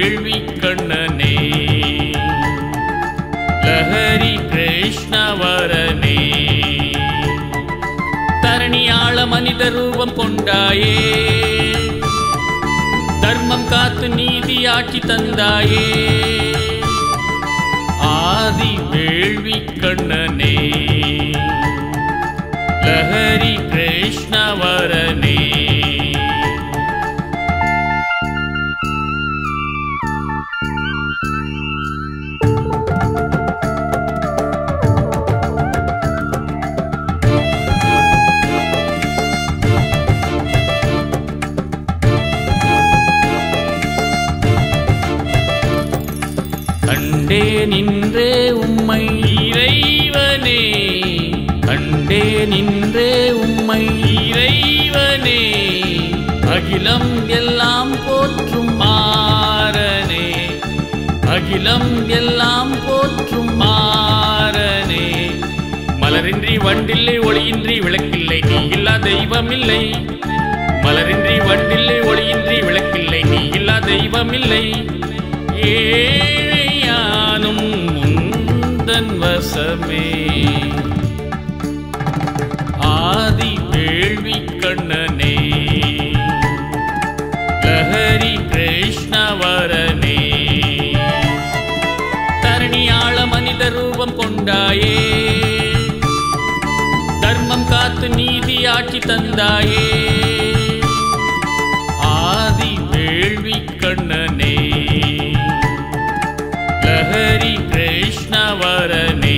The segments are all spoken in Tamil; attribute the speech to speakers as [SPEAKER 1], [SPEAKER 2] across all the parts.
[SPEAKER 1] வேள்வி கண்ணனே லஹரி கிருஷ்ணவரனே தரணியாள மனித ரூபம் கொண்டாயே தர்மம் காத்து நீதி ஆட்சி தந்தாயே ஆதி வேள்வி கண்ணனே லஹரி கிருஷ்ணவரனே கண்டே நின்றே உம்மை இறைவனே கண்டே நின்றே உம்மை இறைவனே அகிலம் எல்லாம் போற்றும் மாறனே அகிலம் எல்லாம் போற்றும் மாறனே மலரின்றி வண்டில்லை ஒளியின்றி விளக்கில்லை நீ இல்லா தெய்வமில்லை மலரின்றி வண்டில்லை ஒளியின்றி விளக்கில்லை நீ இல்லா தெய்வமில்லை ஏழையானும் முந்தன் வசமே ஆதி வேள்வி கண்ணனே லஹரி கிருஷ்ணவரனே தரணியாள மனித ரூபம் கொண்டாயே தர்மம் காத்து நீதி ஆட்சி தந்தாயே ஆதி வேள்வி கண்ணனே லஹரி கிருஷ்ணவரனே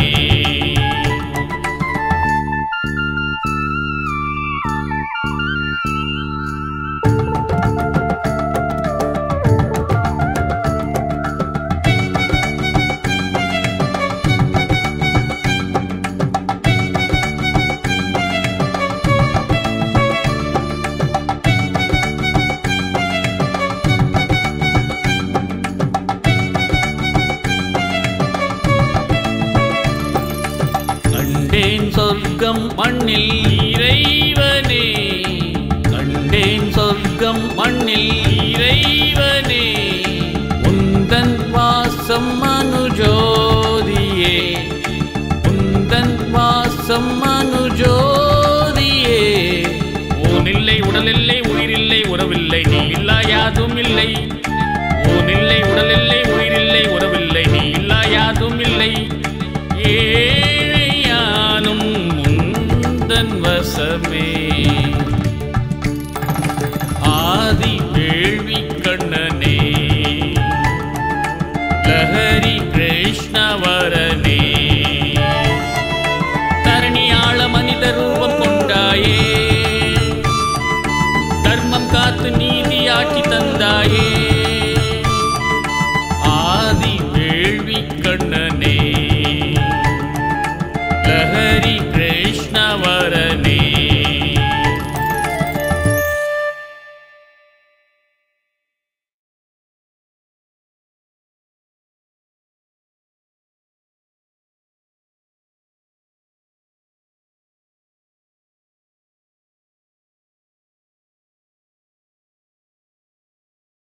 [SPEAKER 1] கண்டேன் சொர்க்கம் மண்ணில் இறைவனே கண்டேன் சொர்க்கம் மண்ணில் இறைவனே உந்தன் வாசம் மனுஜோதியே உந்தன் வாசம் மனுஜோதியே ஊனில்லை உடலில்லை உயிரில்லை உறவில்லை நீ இல்லா யாதும் இல்லை ஊனில்லை உடலில்லை உயிரில்லை உறவில்லை நீ இல்லா யாதும் இல்லை ஏழையானும் முந்தன் வசமே ஆதி வேள்வி கண்ணனே லஹரி கிருஷ்ணவரனே தரணியாள மனித ரூபம் கொண்டாயே தர்மம் காத்து